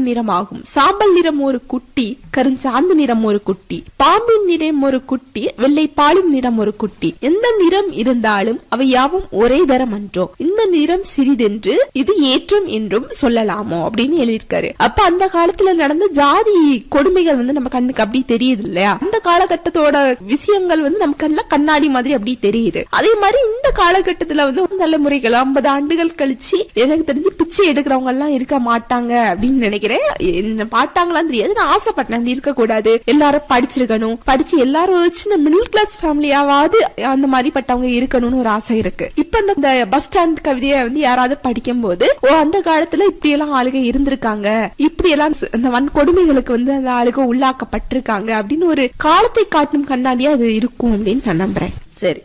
நிறமாகும் சாம்பல் நிறம் ஒரு குட்டி கருஞ்சாந்து நிறம் ஒரு குட்டி பாம்பின் நிறம் ஒரு குட்டி வெள்ளை பாலின் நிறம் ஒரு குட்டி எந்த நிறம் இருந்தாலும் அவை யாவும் ஒரே தரம் அன்றோ இந்த நிறம் சிறிதென்று இது ஏற்றம் என்றும் சொல்லலாமோ அப்படின்னு எழுதியிருக்காரு அப்ப அந்த காலத்துல நடந்த ஜாதி கொடுமைகள் வந்து நம்ம கண்ணுக்கு அப்படி தெரியுது இல்லையா அந்த காலகட்டத்தோட விஷயங்கள் வந்து நம்ம கண்ணுல கண்ணாடி மாதிரி அப்படி தெரியுது அதே மாதிரி இந்த காலகட்டத்துல வந்து தலைமுறைகள் ஐம்பது ஆண்டுகள் கழிச்சு எனக்கு தெரிஞ்சு பிச்சை எடுக்கிறவங்க எல்லாம் இருக்க மாட்டாங்க அப்படின்னு நினைக்கிறேன் என்ன பாட்டாங்களான்னு தெரியாது நான் ஆசைப்பட்டேன் இருக்க கூடாது எல்லாரும் படிச்சிருக்கணும் படிச்சு எல்லாரும் ஒரு சின்ன மிடில் கிளாஸ் ஃபேமிலியாவது அந்த மாதிரி பட்டவங்க இருக்கணும்னு ஒரு ஆசை இருக்கு இப்ப இந்த- இந்த பஸ் ஸ்டாண்ட் கவிதையை வந்து யாராவது படிக்கும் போது ஓ அந்த காலத்துல இப்படி எல்லாம் ஆளுக இருந்திருக்காங்க இப்படி எல்லாம் ச- இந்த வன்கொடுமைகளுக்கு வந்து அந்த ஆளுக உள்ளாக்கப்பட்டிருக்காங்க அப்படின்னு ஒரு காலத்தை காட்டும் கண்ணாடியா அது இருக்கும் அப்படின்னு நான் நம்புறேன் சரி